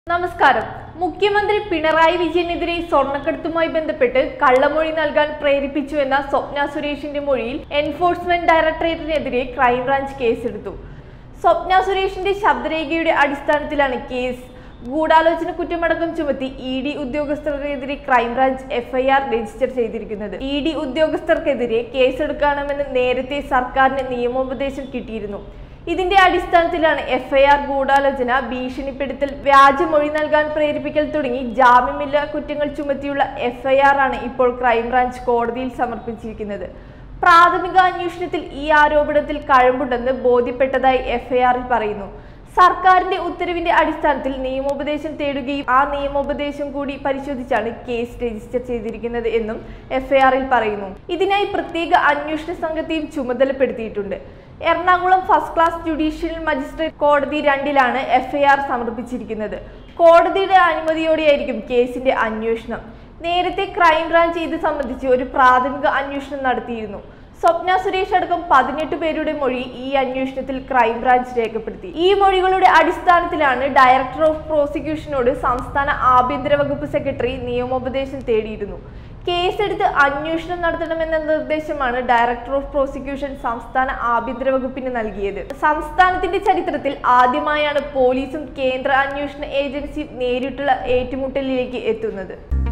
നമസ്കാരം മുഖ്യമന്ത്രി പിണറായി വിജയനെതിരെ സ്വർണ്ണക്കടത്തുമായി ബന്ധപ്പെട്ട് കള്ളമൊഴി നൽകാൻ പ്രേരിപ്പിച്ചു എന്ന സ്വപ്ന സുരേഷിന്റെ മൊഴിയിൽ എൻഫോഴ്സ്മെന്റ് ഡയറക്ടറേറ്റിനെതിരെ ക്രൈംബ്രാഞ്ച് കേസെടുത്തു സ്വപ്ന സുരേഷിന്റെ ശബ്ദരേഖയുടെ അടിസ്ഥാനത്തിലാണ് കേസ് ഗൂഢാലോചന കുറ്റമടക്കം ചുമത്തി ഇ ഡി ഉദ്യോഗസ്ഥർക്കെതിരെ ക്രൈംബ്രാഞ്ച് എഫ്ഐആർ രജിസ്റ്റർ ചെയ്തിരിക്കുന്നത് ഇ ഡി ഉദ്യോഗസ്ഥർക്കെതിരെ കേസെടുക്കണമെന്ന് നേരത്തെ സർക്കാരിന് നിയമോപദേശം കിട്ടിയിരുന്നു ഇതിന്റെ അടിസ്ഥാനത്തിലാണ് എഫ്ഐആർ ഗൂഢാലോചന ഭീഷണിപ്പെടുത്തൽ വ്യാജമൊഴി നൽകാൻ പ്രേരിപ്പിക്കൽ തുടങ്ങി ജാമ്യമില്ലാ കുറ്റങ്ങൾ ചുമത്തിയുള്ള എഫ്ഐആർ ആണ് ഇപ്പോൾ ക്രൈംബ്രാഞ്ച് കോടതിയിൽ സമർപ്പിച്ചിരിക്കുന്നത് പ്രാഥമിക അന്വേഷണത്തിൽ ഈ ആരോപണത്തിൽ കഴമ്പുണ്ടെന്ന് ബോധ്യപ്പെട്ടതായി എഫ്ഐആറിൽ പറയുന്നു സർക്കാരിന്റെ ഉത്തരവിന്റെ അടിസ്ഥാനത്തിൽ നിയമോപദേശം തേടുകയും ആ നിയമോപദേശം കൂടി പരിശോധിച്ചാണ് കേസ് രജിസ്റ്റർ ചെയ്തിരിക്കുന്നത് എന്നും എഫ്ഐആറിൽ പറയുന്നു ഇതിനായി പ്രത്യേക അന്വേഷണ സംഘത്തെയും ചുമതലപ്പെടുത്തിയിട്ടുണ്ട് Ernakulam first class judicial magistrate കോടതി രണ്ടിലാണ് എഫ്ഐആർ സമർപ്പിച്ചിരിക്കുന്നത് കോടതിയുടെ അനുമതിയോടെയായിരിക്കും കേസിന്റെ അന്വേഷണം നേരത്തെ ക്രൈംബ്രാഞ്ച് ഇത് സംബന്ധിച്ച് ഒരു പ്രാഥമിക അന്വേഷണം നടത്തിയിരുന്നു സ്വപ്ന സുരേഷ് അടക്കം പതിനെട്ട് പേരുടെ മൊഴി ഈ അന്വേഷണത്തിൽ ക്രൈംബ്രാഞ്ച് രേഖപ്പെടുത്തി ഈ മൊഴികളുടെ അടിസ്ഥാനത്തിലാണ് ഡയറക്ടർ ഓഫ് പ്രോസിക്യൂഷനോട് സംസ്ഥാന ആഭ്യന്തര വകുപ്പ് സെക്രട്ടറി നിയമോപദേശം തേടിയിരുന്നു കേസെടുത്ത് അന്വേഷണം നടത്തണമെന്ന നിർദ്ദേശമാണ് ഡയറക്ടർ ഓഫ് പ്രോസിക്യൂഷൻ സംസ്ഥാന ആഭ്യന്തര വകുപ്പിന് നൽകിയത് സംസ്ഥാനത്തിന്റെ ചരിത്രത്തിൽ ആദ്യമായാണ് പോലീസും കേന്ദ്ര അന്വേഷണ ഏജൻസിയും നേരിട്ടുള്ള ഏറ്റുമുട്ടലിലേക്ക് എത്തുന്നത്